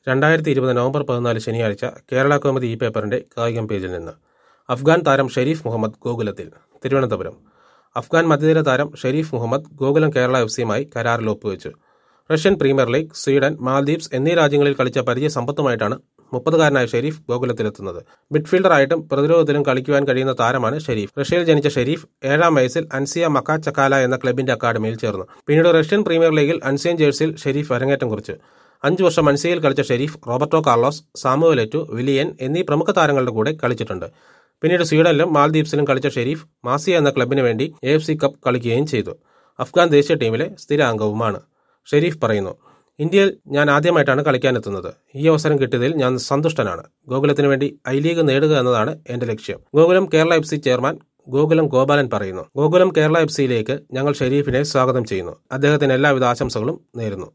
രണ്ടായിരത്തി ഇരുപത് നവംബർ പതിനാല് ശനിയാഴ്ച കേരള കോമതി ഈ പേപ്പറിന്റെ കായികം പേജിൽ നിന്ന് അഫ്ഗാൻ താരം ഷെരീഫ് മുഹമ്മദ് ഗോകുലത്തിൽ തിരുവനന്തപുരം അഫ്ഗാൻ മധ്യനിര താരം ഷെരീഫ് മുഹമ്മദ് ഗോകുലം കേരള എഫ് സിയുമായി കരാറിൽ ഒപ്പുവെച്ചു Russian premier league Sweden Maldives എന്നീ രാജ്യങ്ങളിൽ കളിച്ച പരിചയ സമ്പത്തുമായിട്ടാണ് മുപ്പതുകാരനായ ഷെരീഫ് ഗോകുലത്തിലെത്തുന്നത് മിഡ്ഫീൽഡറായിട്ടും പ്രതിരോധത്തിലും കളിക്കുവാൻ കഴിയുന്ന താരമാണ് ഷെരീഫ് റഷ്യയിൽ ജനിച്ച ഷെരീഫ് ഏഴാം വയസ്സിൽ അൻസിയ മക്ക ചക്കാല എന്ന ക്ലബിന്റെ അക്കാദമിയിൽ ചേർന്നു പിന്നീട് റഷ്യൻ പ്രീമിയർ ലീഗിൽ അൻസിയൻ ജേഴ്സിയിൽ ഷെരീഫ് അരങ്ങേറ്റം കുറിച്ചു അഞ്ചു വർഷം അൻസിയയിൽ കളിച്ച Sharif Roberto Carlos Samuel Eto'o Willian എന്നീ പ്രമുഖ താരങ്ങളുടെ കൂടെ കളിച്ചിട്ടുണ്ട് പിന്നീട് സ്വീഡനിലും മാൽദീപ്സിലും കളിച്ച ഷെരീഫ് മാസിയ എന്ന ക്ലബിന് വേണ്ടി എ എഫ് സി കപ്പ് കളിക്കുകയും ചെയ്തു അഫ്ഗാൻ ദേശീയ ടീമിലെ സ്ഥിര അംഗവുമാണ് ഷെരീഫ് പറയുന്നു ഇന്ത്യയിൽ ഞാൻ ആദ്യമായിട്ടാണ് കളിക്കാനെത്തുന്നത് ഈ അവസരം കിട്ടിയതിൽ ഞാൻ സന്തുഷ്ടനാണ് ഗോകുലത്തിന് വേണ്ടി ഐ ലീഗ് നേടുക എന്നതാണ് എന്റെ ലക്ഷ്യം Gokulam Kerala F C chairman Gokulam Gopalan പറയുന്നു ഗോകുലം കേരള എഫ് സിയിലേക്ക് ഞങ്ങൾ ഷെരീഫിനെ സ്വാഗതം ചെയ്യുന്നു അദ്ദേഹത്തിന് എല്ലാവിധ ആശംസകളും നേരുന്നു